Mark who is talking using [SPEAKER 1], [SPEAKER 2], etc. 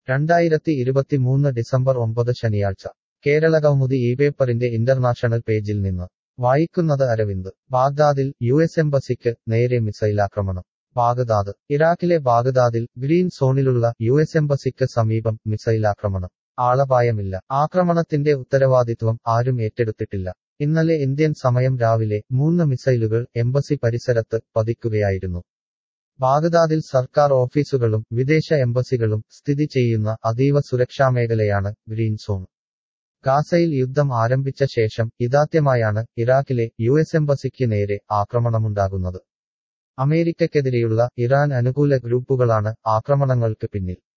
[SPEAKER 1] രണ്ടായിരത്തി ഇരുപത്തിമൂന്ന് ഡിസംബർ ഒമ്പത് ശനിയാഴ്ച കേരള കൗമുദി ഈ പേപ്പറിന്റെ ഇന്റർനാഷണൽ പേജിൽ നിന്ന് വായിക്കുന്നത് അരവിന്ദ് ബാഗ്ദാദിൽ യു എസ് എംബസിക്ക് നേരെ മിസൈലാക്രമണം ബാഗ്ദാദ് ഇറാഖിലെ ബാഗ്ദാദിൽ ഗ്രീൻ സോണിലുള്ള യു എസ് എംബസിക്ക് സമീപം മിസൈലാക്രമണം ആളപായമില്ല ആക്രമണത്തിന്റെ ഉത്തരവാദിത്വം ആരും ഏറ്റെടുത്തിട്ടില്ല ഇന്നലെ ഇന്ത്യൻ സമയം രാവിലെ മൂന്ന് മിസൈലുകൾ എംബസി പരിസരത്ത് പതിക്കുകയായിരുന്നു ബാഗ്ദാദിൽ സർക്കാർ ഓഫീസുകളും വിദേശ എംബസികളും സ്ഥിതി ചെയ്യുന്ന അതീവ സുരക്ഷാമേഖലയാണ് ഗ്രീൻ സോൺ ഗാസയിൽ യുദ്ധം ആരംഭിച്ച ശേഷം ഇതാദ്യമായാണ് ഇറാഖിലെ യു എസ് എംബസിക്ക് നേരെ ആക്രമണമുണ്ടാകുന്നത് അമേരിക്കക്കെതിരെയുള്ള ഇറാൻ അനുകൂല ഗ്രൂപ്പുകളാണ് ആക്രമണങ്ങൾക്ക് പിന്നിൽ